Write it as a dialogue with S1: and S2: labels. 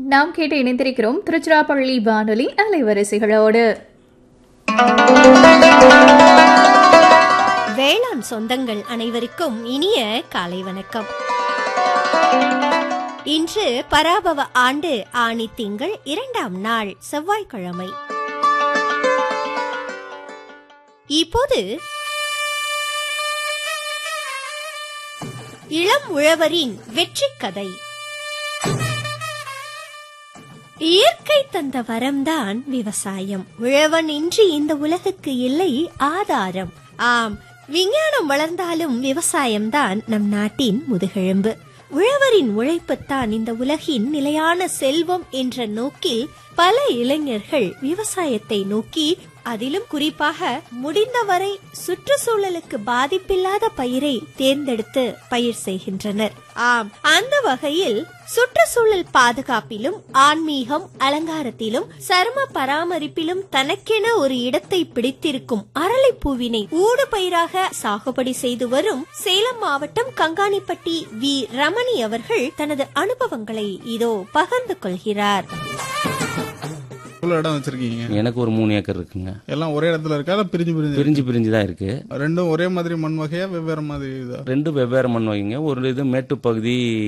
S1: நாம் கேட்டு இணைந்திருக்கிறோம் திருச்சிராப்பள்ளி வானொலி அலைவரிசைகளோடு
S2: வேளாண் சொந்தங்கள் அனைவருக்கும் இனிய காலை வணக்கம் இன்று பராபவ ஆண்டு ஆணி திங்கள் இரண்டாம் நாள் செவ்வாய்க்கிழமை இப்போது இளம் உழவரின் வெற்றி கதை இயற்கை தந்த வரம்தான் விவசாயம் உழவன் இன்றி இந்த உலகுக்கு இல்லை ஆதாரம் ஆம் விஞ்ஞானம் வளர்ந்தாலும் விவசாயம்தான் நம் நாட்டின் முதுகெலும்பு உழவரின் உழைப்புத்தான் இந்த உலகின் நிலையான செல்வம் என்ற நோக்கில் பல இளைஞர்கள் விவசாயத்தை நோக்கி அதிலும் குறிப்பாக முடிந்தவரை சுற்றுச்சூழலுக்கு பாதிப்பில்லாத பயிரை தேர்ந்தெடுத்து பயிர் செய்கின்றனர் ஆம் அந்த வகையில் சுற்றுச்சூழல் பாதுகாப்பிலும் ஆன்மீகம் அலங்காரத்திலும் சரும பராமரிப்பிலும் தனக்கென ஒரு இடத்தை பிடித்திருக்கும் அரளிப்பூவினை ஊடு பயிராக சாகுபடி செய்து வரும் சேலம் மாவட்டம் கங்காணிப்பட்டி வி ரமணி அவர்கள் தனது அனுபவங்களை இதோ பகிர்ந்து கொள்கிறார்
S3: எவ்வளவு இடம் வச்சிருக்கீங்க
S4: எனக்கு ஒரு மூணு ஏக்கர் இருக்குங்க
S3: எல்லாம் ஒரே இடத்துல இருக்கா இல்ல பிரிஞ்சு பிரிஞ்சு
S4: பிரிஞ்சு பிரிஞ்சு தான் இருக்கு
S3: ரெண்டும் ஒரே மாதிரி மண் வகையா வெவ்வேறு மாதிரி இதா
S4: ரெண்டு வெவ்வேறு மண் வகைங்க ஒரு இது மேட்டு பகுதி